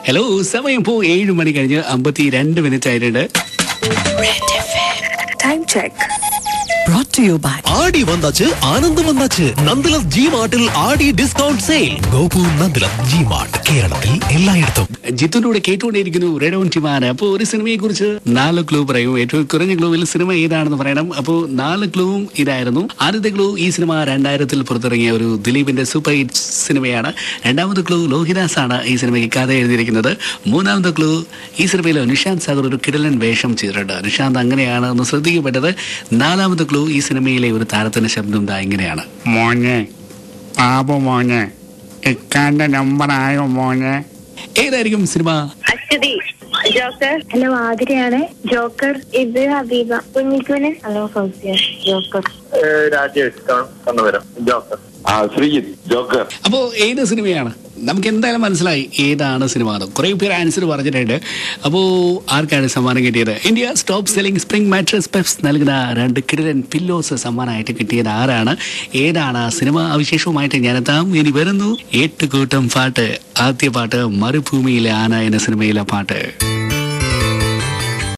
Hello സമയം ഇപ്പോൾ ഏഴ് മണി കഴിഞ്ഞ് അമ്പത്തി രണ്ട് മിനിറ്റ് ആയിട്ടുണ്ട് Time check. brought to you by ஆடி வந்தாச்சு ஆனந்தம் வந்தாச்சு நந்தலம் ஜி மார்ட்டில் Aadi discount sale Gopu Nandilath G mart കേരളത്തിൽ എല്ലായിടത്തും ജിത്തുനൂടെ കേട്ടുകൊണ്ടിരിക്കുന്നു റെഡ് ഓൺ ടിമാൻ അപ്പോൾ ഒരു സിനിമയെ കുറിച്ച് നാല് ക്ലൂ പറയും ഏറ്റവും കുറഞ്ഞ ക്ലൂവിൽ സിനിമ ഏതാണെന്ന് പറയണം അപ്പോൾ നാല് ക്ലൂവും ഇതായിരുന്നു ആദ്യത്തെ ക്ലൂ ഈ സിനിമ രണ്ടായിരത്തിൽ പുറത്തിറങ്ങിയ ഒരു ദിലീപിന്റെ സൂപ്പർ ഹിറ്റ് സിനിമയാണ് രണ്ടാമത്തെ ക്ലൂ ലോഹിദാസ് ആണ് ഈ സിനിമയ്ക്ക് കഥ എഴുതിയിരിക്കുന്നത് മൂന്നാമത്തെ ക്ലൂ ഈ സിനിമയിൽ നിഷാന്ത് സാഗർ ഒരു കിടലൻ വേഷം ചെയ്തിട്ടുണ്ട് നിഷാന്ത് അങ്ങനെയാണ് ഒന്ന് ശ്രദ്ധിക്കപ്പെട്ടത് നാലാമത്തെ ക്ലൂ ഈ സിനിമയിലെ ഒരു താരത്തിന്റെ ശബ്ദം ദാ ഇങ്ങനെയാണ് മോനെ ബാബു മോനെ ഇക്കാന്റെ നമ്പർ ആയോ മോനെ ഏതായിരിക്കും സിനിമ അശ്വതി ജോക്കർ ഹലോ ആതിരയാണ് ജോക്കർ ഇത് ഹബീബ കുഞ്ഞിക്കുന് hello Fousiya joker Rajesh Kannuvaram joker ആ ശ്രീജിത്ത് ജോക്കർ അപ്പോൾ ഏത് സിനിമയാണ് നമുക്ക് എന്തായാലും മനസ്സിലായി ഏതാണ് സിനിമ എന്ന് കുറേ പേര് ആൻസർ പറഞ്ഞിട്ടുണ്ട് അപ്പോൾ ആർക്കാണ് സമ്മാനം കിട്ടിയത് India stop selling spring mattress Peps നൽകുന്ന രണ്ട് കിടിലൻ പില്ലോസ് സമ്മാനമായിട്ട് കിട്ടിയത് ആരാണ് ഏതാണ് ആ സിനിമ വിശേഷവുമായിട്ട് ഞാനെത്താം ഇനി വരുന്നു എട്ട് കൂട്ടം പാട്ട് ആദ്യ പാട്ട് മരുഭൂമിയിലെ ആന എന്ന സിനിമയിലെ പാട്ട്